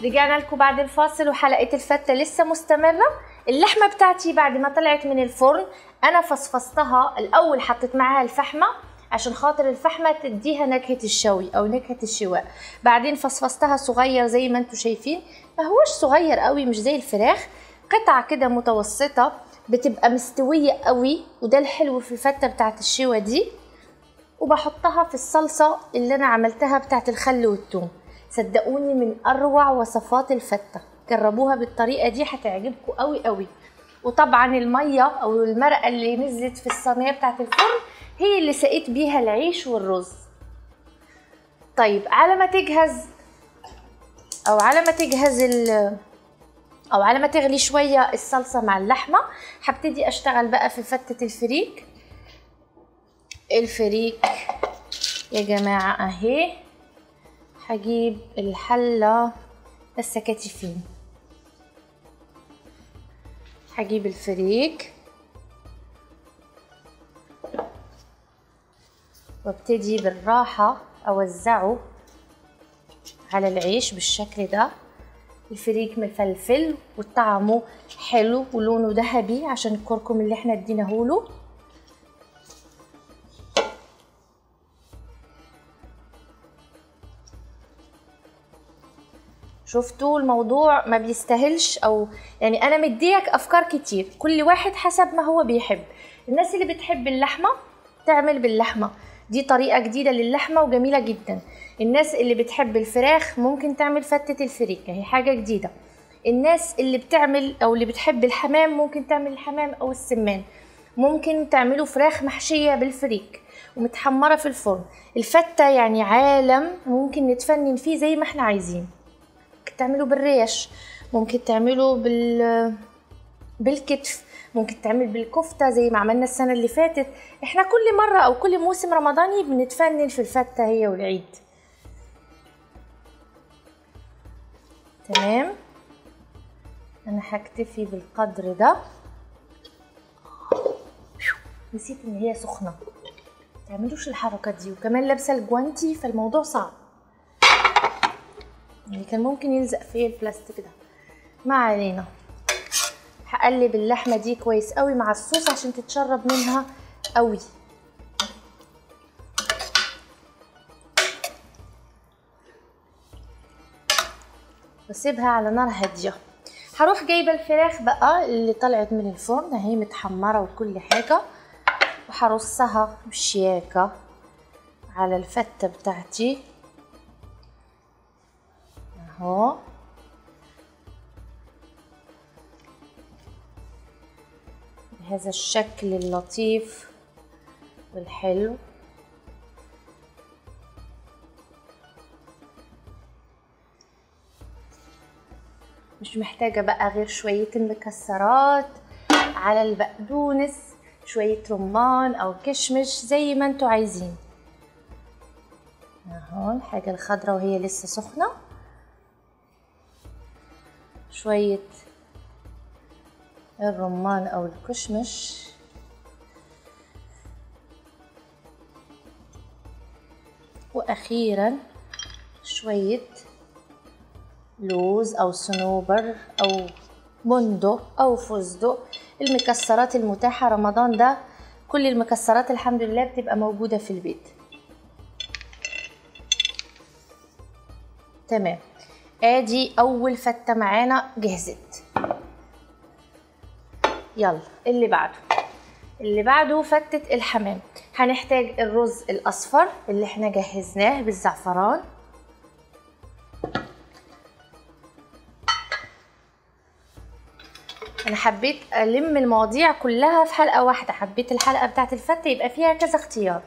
رجعنا لكم بعد الفاصل وحلقة الفتة لسه مستمرة اللحمة بتاعتي بعد ما طلعت من الفرن أنا فصفصتها الأول حطيت معاها الفحمة عشان خاطر الفحمة تديها نكهة الشوي أو نكهة الشواء بعدين فصفصتها صغير زي ما انتم شايفين ما هوش صغير قوي مش زي الفراخ قطعة كده متوسطة بتبقى مستوية قوي وده الحلو في الفتة بتاعت الشوا دي وبحطها في الصلصة اللي أنا عملتها بتاعت الخل والثوم صدقوني من أروع وصفات الفتة جربوها بالطريقة دي هتعجبكم قوي قوي وطبعا المية أو المرقة اللي نزلت في الصينية بتاعت الفرن هي اللي سقيت بيها العيش والرز طيب على ما تجهز أو على ما تجهز ال او على ما تغلي شويه الصلصه مع اللحمه هبتدي اشتغل بقى في فتة الفريك الفريك يا جماعه اهي هجيب الحله السكاتيفين هجيب الفريك وابتدي بالراحه اوزعه على العيش بالشكل ده الفريك مفلفل وطعمه حلو ولونه ذهبي عشان الكركم اللي احنا اديناه له شفتوا الموضوع ما بيستاهلش او يعني انا مديك افكار كتير كل واحد حسب ما هو بيحب الناس اللي بتحب اللحمه تعمل باللحمه دي طريقة جديدة للحمة وجميلة جدا الناس اللي بتحب الفراخ ممكن تعمل فتة الفريك هي حاجة جديدة الناس اللي بتعمل او اللي بتحب الحمام ممكن تعمل الحمام او السمان ممكن تعملوا فراخ محشية بالفريك ومتحمرة في الفرن الفتة يعني عالم ممكن نتفنن فيه زي ما احنا عايزين ممكن تعملوا بالريش ممكن تعملوا بال بالكتف ممكن تعمل بالكفتة زي ما عملنا السنة اللي فاتت احنا كل مرة او كل موسم رمضاني بنتفنن في الفتة هي والعيد تمام انا هكتفي بالقدر ده نسيت ان هي سخنة متعملوش الحركة دي وكمان لابسة الجوانتي فالموضوع صعب يعني كان ممكن يلزق فيا البلاستيك ده ما علينا هقلب اللحمة دي كويس قوي مع الصوص عشان تتشرب منها قوي واسيبها على نار هادية هروح جايبة الفراخ بقى اللي طلعت من الفرن اهي متحمرة وكل حاجة وهرصها بشياكة على الفتة بتاعتي اهو بهذا الشكل اللطيف والحلو مش محتاجة بقى غير شوية المكسرات على البقدونس شوية رمان أو كشمش زي ما انتوا عايزين اهو الحاجة الخضرا وهي لسه سخنة شوية الرمان او الكشمش واخيرا شوية لوز او صنوبر او بندق او فستق المكسرات المتاحة رمضان ده كل المكسرات الحمد لله بتبقى موجودة في البيت تمام ادي اول فتة معانا جهزت يلا اللي بعده اللي بعده فتة الحمام هنحتاج الرز الأصفر اللي احنا جهزناه بالزعفران أنا حبيت ألم المواضيع كلها في حلقة واحدة حبيت الحلقة بتاعت الفتة يبقى فيها كذا اختيار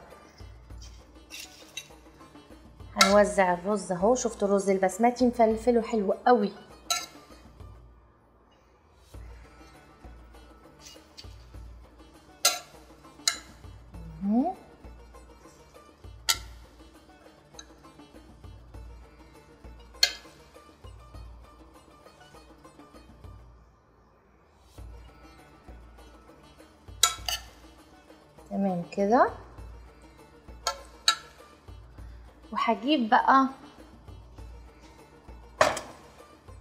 هنوزع الرز اهو شفتوا الرز البسمتي مفلفل وحلو قوي تمام كده وهجيب بقى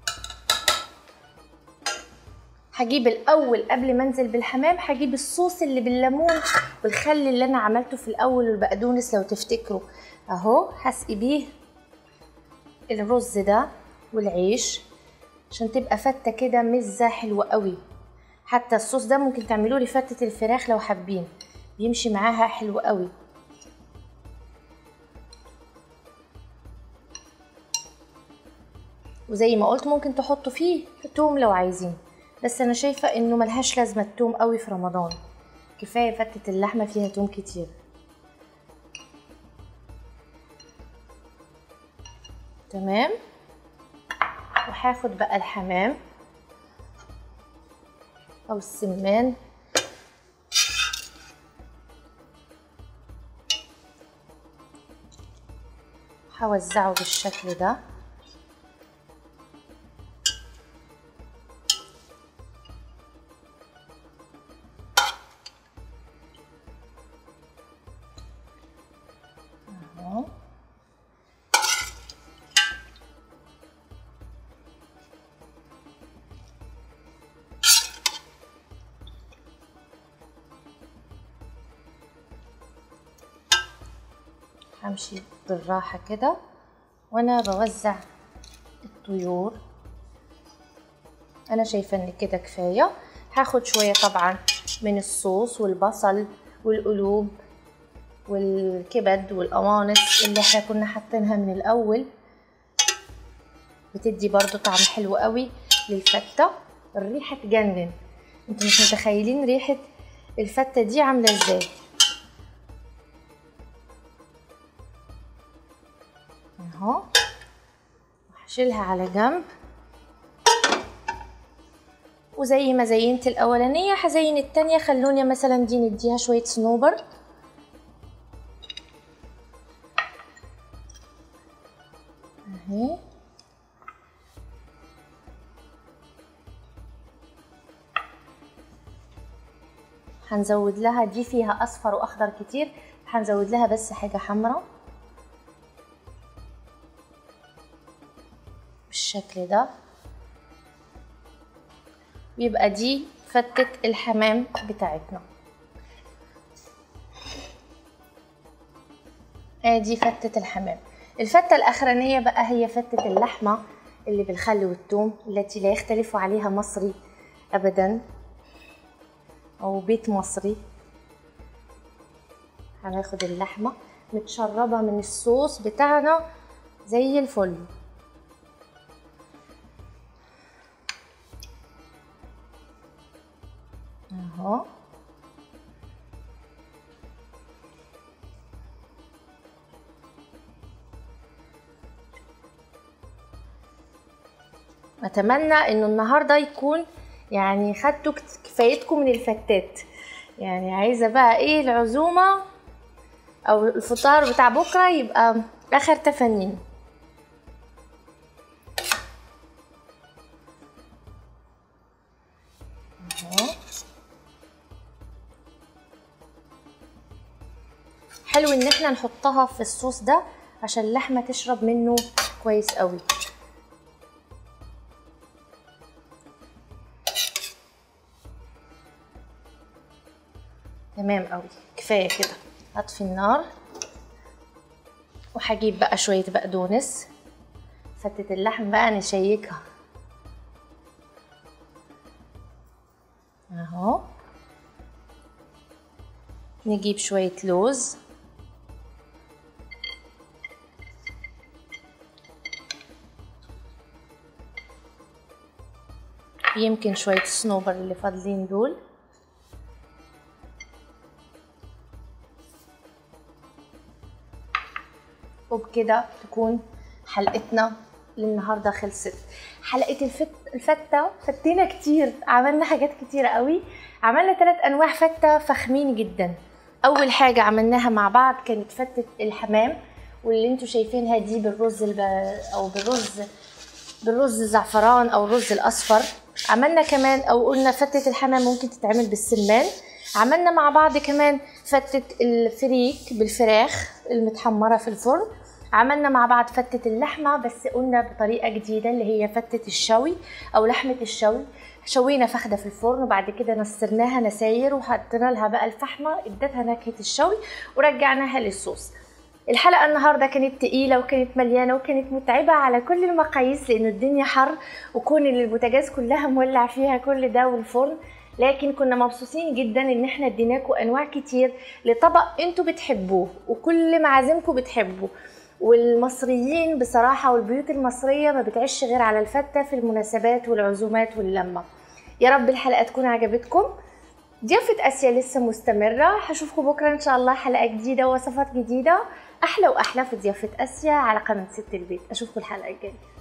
هجيب الاول قبل ما انزل بالحمام هجيب الصوص اللي بالليمون والخل اللي انا عملته في الاول والبقدونس لو تفتكروا اهو هسقي بيه الرز ده والعيش عشان تبقى فتة كده مزة حلوة قوي حتى الصوص ده ممكن تعملوا لي فتة الفراخ لو حابين بيمشي معاها حلو قوي وزي ما قلت ممكن تحطوا فيه توم لو عايزين بس انا شايفة انه ملهاش لازمة التوم قوي في رمضان كفاية فتة اللحمة فيها توم كتير تمام وهاخد بقى الحمام او السمان هوزعه بالشكل ده اهو همشي بالراحة كده وانا بوزع الطيور انا شايفة ان كده كفاية هاخد شوية طبعا من الصوص والبصل والقلوب والكبد والقوانص اللي احنا كنا حاطينها من الاول بتدي برضو طعم حلو قوي للفتة الريحة تجنن انتوا مش متخيلين ريحة الفتة دي عاملة ازاي اهو هشيلها على جنب وزي ما زينت الاولانيه هزين التانية خلوني مثلا دي نديها شويه صنوبر اهي هنزود لها دي فيها اصفر واخضر كتير هنزود لها بس حاجه حمراء بالشكل ده يبقى دي فتة الحمام بتاعتنا ادي فتة الحمام الفتة الاخرانية بقى هي فتة اللحمة اللي بالخل والثوم التي لا يختلف عليها مصري ابدا او بيت مصري هناخد اللحمة متشربة من الصوص بتاعنا زي الفل اهو اتمنى انه النهارده يكون يعني خدتوا كت- كفايتكم من الفتات يعني عايزه بقى ايه العزومه او الفطار بتاع بكره يبقى اخر تفنين اهو حلو ان احنا نحطها في الصوص ده عشان اللحمه تشرب منه كويس قوي تمام قوي كفايه كده هطفي النار وهجيب بقى شويه بقدونس فتة اللحم بقى نشيكها اهو نجيب شوية لوز يمكن شوية صنوبر اللي فاضلين دول وبكده تكون حلقتنا للنهارده خلصت حلقه الفت الفته فتينا كتير عملنا حاجات كتيره قوي عملنا ثلاث انواع فته فخمين جدا اول حاجه عملناها مع بعض كانت فته الحمام واللي انتوا شايفينها دي بالرز الب... او بالرز بالرز الزعفران او الرز الاصفر عملنا كمان او قلنا فتة الحمام ممكن تتعمل بالسمان عملنا مع بعض كمان فتة الفريك بالفراخ المتحمرة في الفرن عملنا مع بعض فتة اللحمة بس قلنا بطريقة جديدة اللي هي فتة الشوي أو لحمة الشوي شوينا فخدة في الفرن وبعد كده نسرناها نساير وحطينا لها بقى الفحمة ادتها نكهة الشوي ورجعناها للصوص الحلقة النهاردة كانت تقيلة وكانت مليانة وكانت متعبة على كل المقاييس لأن الدنيا حر وكون البوتاجاز كلها مولع فيها كل ده والفرن لكن كنا مبسوطين جدا ان احنا اديناكم انواع كتير لطبق انتوا بتحبوه وكل معازيمكم بتحبوه والمصريين بصراحة والبيوت المصرية ما بتعيش غير على الفتة في المناسبات والعزومات واللمة يا رب الحلقة تكون عجبتكم ضيافة آسيا لسه مستمرة هشوفكم بكرة إن شاء الله حلقة جديدة ووصفات جديدة أحلى وأحلى في ضيافة آسيا على قناة ست البيت أشوفكم الحلقة الجاية